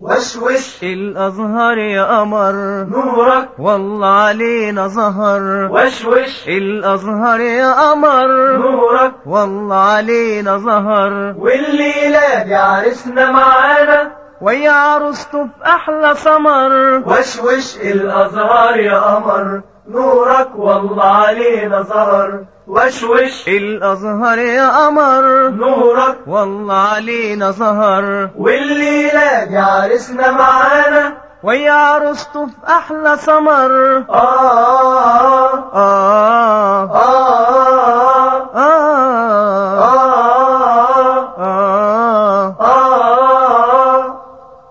وشوش الأزهر يا قمر نورك والله علينا ظهر وشوش الأزهر يا قمر نورك والله علينا ظهر والليلة دي عرسنا معانا ويا عروسته بأحلى سمر وشوش الأزهار يا قمر نورك والله علينا ظهر وشوش الأزهر يا قمر نورك والله علينا ظهر والليلة دي عرسنا معانا ويا عروسته بأحلى سمر آه آه آه آه آه آه آه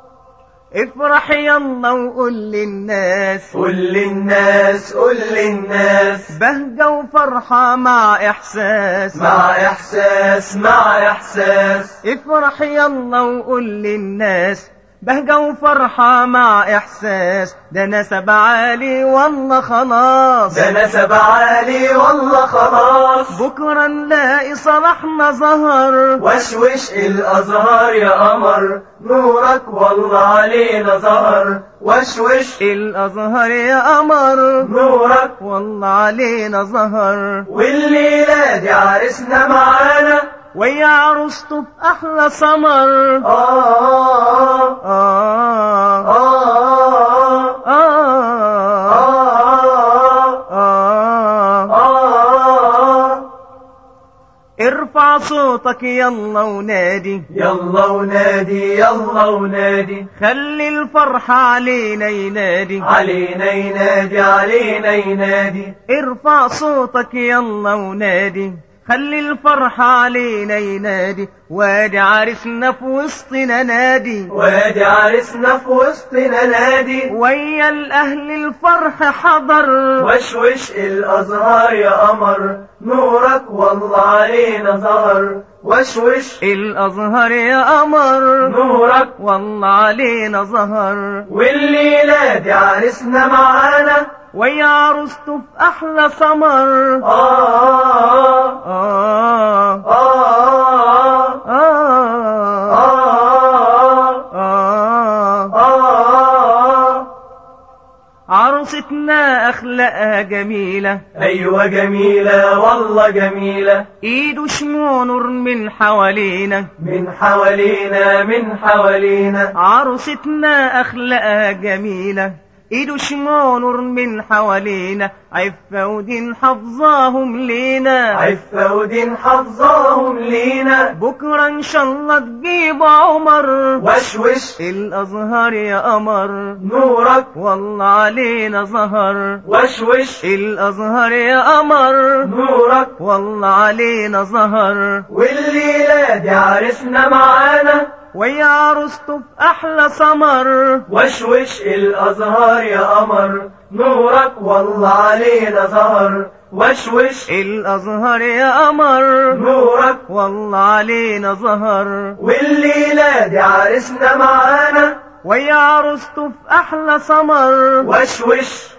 افرح يلا وقول للناس قول للناس قول للناس بهجة وفرحة مع إحساس مع إحساس مع إحساس افرح يلا وقول للناس بهجة وفرحة مع إحساس ده نسب عالي والله خلاص ده نسب عالي والله خلاص بكرة نلاقي صلاحنا ظهر وشوش الأزهار يا قمر نورك والله علينا ظهر وشوش الأزهر يا قمر نورك والله علينا ظهر والليلة دي عرسنا معانا ويا عروسته بأحلى سمر آه آه آه آه آه آه آه ارفع صوتك يلا ونادي يلا ونادي يلا ونادي خلي الفرحة علينا ينادي علينا ينادي علينا ينادي ارفع صوتك يلا ونادي خلي الفرحة علينا ينادي وادي عرسنا في وسطنا نادي وادي عرسنا في وسطنا نادي ويا الأهل الفرح حضر وشوش الأزهار يا قمر نورك والله علينا ظهر وشوش الأزهر يا قمر نورك والله علينا ظهر والليلة دي عرسنا معانا ويا عروسته في أحلى سمر آه آه آه آه آه آه آه عروستنا أخلاقها جميلة أيوة جميلة والله جميلة إيده شموع نور من حوالينا من حوالينا من حوالينا عروستنا أخلاقها جميلة إيده شموع نور من حوالينا عفة ودين حفظاهم لينا عفة ودين حفظاهم لينا بكرة إن شاء الله تجيب عمر وشوش الأزهر يا قمر نورك والله علينا ظهر وشوش الأزهر يا قمر نورك والله علينا ظهر والليلة دي عرسنا معانا ويا عروسته بأحلى سمر وشوش الأزهار يا قمر نورك والله علينا ظهر وشوش الأزهر يا قمر نورك والله علينا ظهر والليلة دي عرسنا معانا ويا عروسته بأحلى سمر وشوش